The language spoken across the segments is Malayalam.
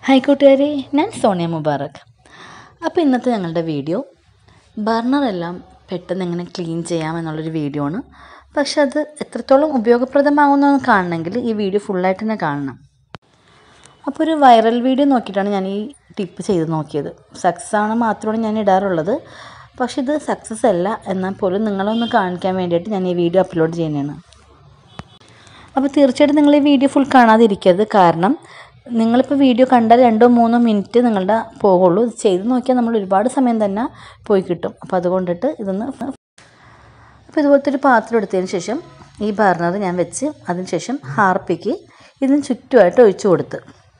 ഹായ് കൂട്ടുകാരെ ഞാൻ സോണിയ മുബാറക് അപ്പോൾ ഇന്നത്തെ ഞങ്ങളുടെ വീഡിയോ ബർണറെല്ലാം പെട്ടെന്ന് എങ്ങനെ ക്ലീൻ ചെയ്യാം എന്നുള്ളൊരു വീഡിയോ ആണ് പക്ഷെ അത് എത്രത്തോളം ഉപയോഗപ്രദമാകുന്നതെന്ന് കാണണമെങ്കിൽ ഈ വീഡിയോ ഫുള്ളായിട്ട് തന്നെ കാണണം അപ്പോൾ ഒരു വൈറൽ വീഡിയോ നോക്കിയിട്ടാണ് ഞാൻ ഈ ടിപ്പ് ചെയ്ത് നോക്കിയത് സക്സസ് ആണ് മാത്രമാണ് ഞാൻ ഇടാറുള്ളത് പക്ഷെ ഇത് സക്സസ് അല്ല എന്നാൽ പോലും നിങ്ങളൊന്ന് കാണിക്കാൻ വേണ്ടിയിട്ട് ഞാൻ ഈ വീഡിയോ അപ്ലോഡ് ചെയ്യുന്നതാണ് അപ്പോൾ തീർച്ചയായിട്ടും നിങ്ങൾ ഈ വീഡിയോ ഫുൾ കാണാതിരിക്കരുത് കാരണം നിങ്ങളിപ്പോൾ വീഡിയോ കണ്ടാൽ രണ്ടോ മൂന്നോ മിനിറ്റ് നിങ്ങളുടെ പോകുള്ളൂ ഇത് ചെയ്ത് നോക്കിയാൽ നമ്മൾ ഒരുപാട് സമയം തന്നെ പോയി കിട്ടും അപ്പോൾ അതുകൊണ്ടിട്ട് ഇതൊന്ന് അപ്പോൾ ഇതുപോലത്തെ ഒരു പാത്രം എടുത്തതിന് ശേഷം ഈ ബർണർ ഞാൻ വെച്ച് അതിന് ശേഷം ഹാർപ്പിക്ക് ഇതിന് ചുറ്റുമായിട്ട് ഒഴിച്ചു കൊടുത്ത്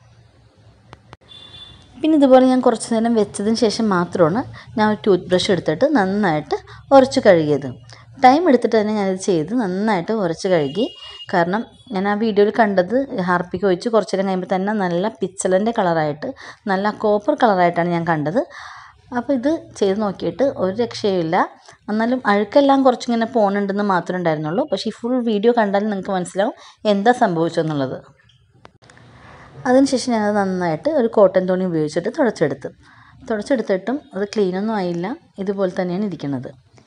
പിന്നെ ഇതുപോലെ ഞാൻ കുറച്ച് നേരം വെച്ചതിന് ശേഷം മാത്രമാണ് ഞാൻ ഒരു ടൂത്ത് ബ്രഷ് എടുത്തിട്ട് നന്നായിട്ട് ഉരച്ച് കഴുകിയത് ടൈം എടുത്തിട്ട് തന്നെ ഞാനിത് ചെയ്ത് നന്നായിട്ട് ഉരച്ച് കഴുകി കാരണം ഞാൻ ആ വീഡിയോയിൽ കണ്ടത് ഹാർപ്പിക്ക് ഒഴിച്ച് കുറച്ച് നേരം കഴിയുമ്പോൾ തന്നെ നല്ല പിച്ചലൻ്റെ കളറായിട്ട് നല്ല കോപ്പർ കളറായിട്ടാണ് ഞാൻ കണ്ടത് അപ്പോൾ ഇത് ചെയ്ത് നോക്കിയിട്ട് ഒരു രക്ഷയുമില്ല എന്നാലും അഴുക്കെല്ലാം കുറച്ചിങ്ങനെ പോകണുണ്ടെന്ന് മാത്രമേ ഉണ്ടായിരുന്നുള്ളൂ പക്ഷേ ഈ ഫുൾ വീഡിയോ കണ്ടാൽ നിങ്ങൾക്ക് മനസ്സിലാവും എന്താ സംഭവിച്ചെന്നുള്ളത് അതിനുശേഷം ഞാനത് നന്നായിട്ട് ഒരു കോട്ടൺ തുണി ഉപയോഗിച്ചിട്ട് തുടച്ചെടുത്ത് തുടച്ചെടുത്തിട്ടും അത് ക്ലീനൊന്നും ആയില്ല ഇതുപോലെ തന്നെയാണ് ഇരിക്കുന്നത്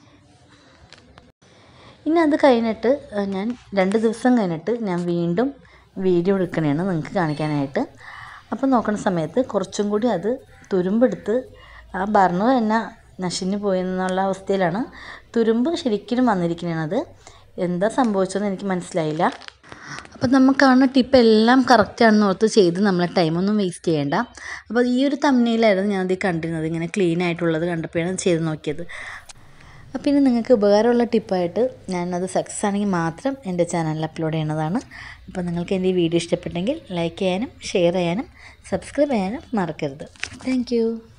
ഇനി അത് കഴിഞ്ഞിട്ട് ഞാൻ രണ്ട് ദിവസം കഴിഞ്ഞിട്ട് ഞാൻ വീണ്ടും വീഡിയോ എടുക്കണേണ് നിങ്ങൾക്ക് കാണിക്കാനായിട്ട് അപ്പോൾ നോക്കുന്ന സമയത്ത് കുറച്ചും കൂടി അത് തുരുമ്പെടുത്ത് ആ ബർണർ തന്നെ നശിഞ്ഞു പോയെന്നുള്ള അവസ്ഥയിലാണ് തുരുമ്പ് ശരിക്കും വന്നിരിക്കുന്നത് എന്താ സംഭവിച്ചതെന്ന് എനിക്ക് മനസ്സിലായില്ല അപ്പോൾ നമുക്ക് കാണുന്ന ടിപ്പ് എല്ലാം കറക്റ്റാണെന്ന് ഓർത്ത് ചെയ്ത് നമ്മളെ ടൈമൊന്നും വേസ്റ്റ് ചെയ്യേണ്ട അപ്പോൾ ഈ ഒരു തമ്മനയിലായിരുന്നു ഞാനത് കണ്ടിരുന്നത് ഇങ്ങനെ ക്ലീൻ ആയിട്ടുള്ളത് കണ്ടപ്പോഴാണ് ചെയ്ത് നോക്കിയത് അപ്പോൾ ഇനി നിങ്ങൾക്ക് ഉപകാരമുള്ള ടിപ്പായിട്ട് ഞാനത് സക്സസ് ആണെങ്കിൽ മാത്രം എൻ്റെ ചാനലിൽ അപ്ലോഡ് ചെയ്യുന്നതാണ് അപ്പോൾ നിങ്ങൾക്ക് എൻ്റെ ഈ വീഡിയോ ഇഷ്ടപ്പെട്ടെങ്കിൽ ലൈക്ക് ചെയ്യാനും ഷെയർ ചെയ്യാനും സബ്സ്ക്രൈബ് ചെയ്യാനും മറക്കരുത് താങ്ക്